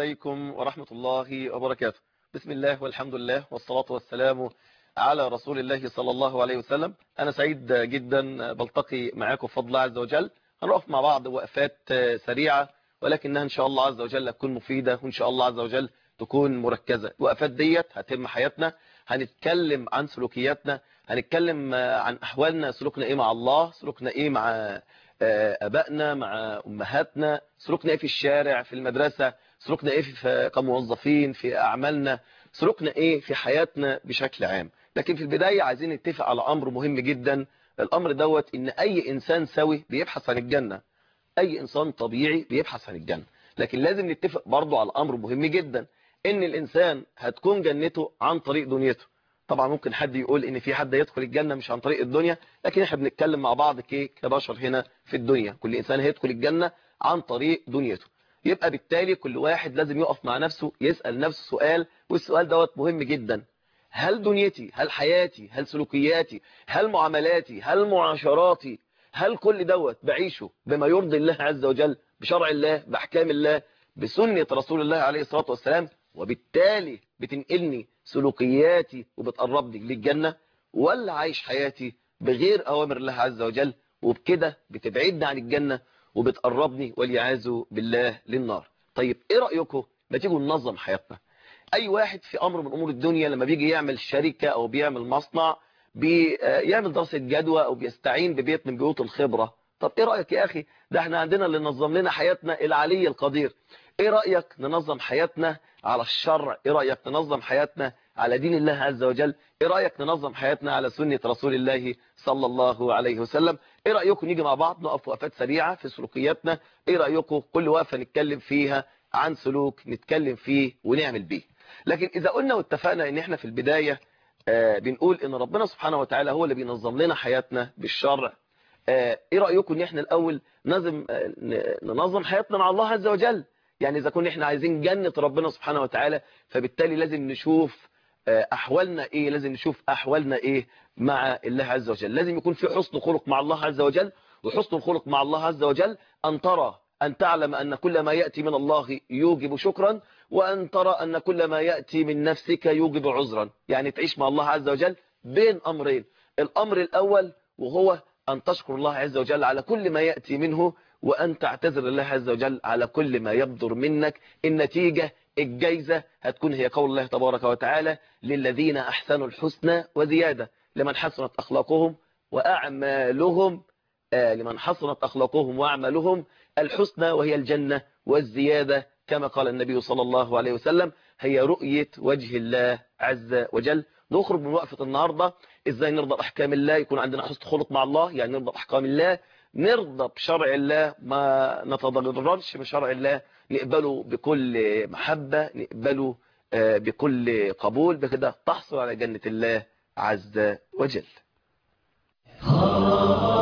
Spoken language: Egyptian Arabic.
عليكم ورحمة الله وبركاته بسم الله والحمد لله والصلاة والسلام على رسول الله صلى الله عليه وسلم أنا سعيد جدا بلتقي معاكم بفضل الله عز وجل هنقف مع بعض وقفات سريعة ولكنها إن شاء الله عز وجل تكون مفيدة وإن شاء الله عز وجل تكون مركزة الوقفات ديت هتم حياتنا هنتكلم عن سلوكياتنا هنتكلم عن أحوالنا سلوكنا إيه مع الله سلوكنا إيه مع أبائنا مع أمهاتنا سلوكنا إيه في الشارع في المدرسة سلوكنا إيه في كموظفين في أعمالنا سلوكنا إيه في حياتنا بشكل عام لكن في البداية عايزين نتفق على أمر مهم جدا الأمر دوت إن أي إنسان سوي بيبحث عن الجنة أي إنسان طبيعي بيبحث عن الجنة لكن لازم نتفق برضو على أمر مهم جدا إن الإنسان هتكون جنته عن طريق دنيته طبعا ممكن حد يقول ان في حد يدخل الجنة مش عن طريق الدنيا لكن احنا بنتكلم مع بعض كبشر هنا في الدنيا كل انسان هيدخل الجنة عن طريق دنيته يبقى بالتالي كل واحد لازم يقف مع نفسه يسأل نفسه سؤال والسؤال دوت مهم جدا هل دنيتي هل حياتي هل سلوكياتي هل معاملاتي هل معاشراتي هل كل دوت بعيشه بما يرضي الله عز وجل بشرع الله بأحكام الله بسنة رسول الله عليه الصلاة والسلام وبالتالي بتنقلني سلوكياتي وبتقربني للجنة ولا عايش حياتي بغير أوامر الله عز وجل وبكده بتبعدني عن الجنة وبتقربني والعياذ بالله للنار طيب ايه رأيكم ما تيجوا ننظم حياتنا اي واحد في امر من امور الدنيا لما بيجي يعمل شركة او بيعمل مصنع بيعمل دراسة جدوى او بيستعين ببيت من بيوت الخبرة طب ايه رأيك يا اخي ده احنا عندنا اللي نظم لنا حياتنا العلي القدير ايه رأيك ننظم حياتنا على الشرع ايه رأيك ننظم حياتنا على دين الله عز وجل ايه رأيك ننظم حياتنا على سنة رسول الله صلى الله عليه وسلم ايه رأيكم نيجي مع بعض نقف وقفات سريعة في سلوكياتنا ايه رأيكم كل وقفة نتكلم فيها عن سلوك نتكلم فيه ونعمل بيه لكن اذا قلنا واتفقنا ان احنا في البداية آه بنقول ان ربنا سبحانه وتعالى هو اللي بينظم لنا حياتنا بالشرع آه ايه رأيكم ان احنا الاول نظم آه ننظم حياتنا مع الله عز وجل يعني إذا كنا إحنا عايزين جنة ربنا سبحانه وتعالى فبالتالي لازم نشوف أحوالنا إيه لازم نشوف أحوالنا إيه مع الله عز وجل لازم يكون في حسن خلق مع الله عز وجل وحسن الخلق مع الله عز وجل أن ترى أن تعلم أن كل ما يأتي من الله يوجب شكرا وأن ترى أن كل ما يأتي من نفسك يوجب عذرا يعني تعيش مع الله عز وجل بين أمرين الأمر الأول وهو أن تشكر الله عز وجل على كل ما يأتي منه وأن تعتذر الله عز وجل على كل ما يبدر منك النتيجة الجايزة هتكون هي قول الله تبارك وتعالى للذين أحسنوا الحسنى وزيادة لمن حسنت أخلاقهم وأعمالهم آه لمن حسنت أخلاقهم وأعمالهم الحسنى وهي الجنة والزيادة كما قال النبي صلى الله عليه وسلم هي رؤية وجه الله عز وجل نخرج من وقفة النهاردة ازاي نرضى بأحكام الله يكون عندنا حسن خلق مع الله يعني نرضى بأحكام الله نرضى بشرع الله ما نتضررش بشرع الله نقبله بكل محبة نقبله بكل قبول بكده تحصل على جنة الله عز وجل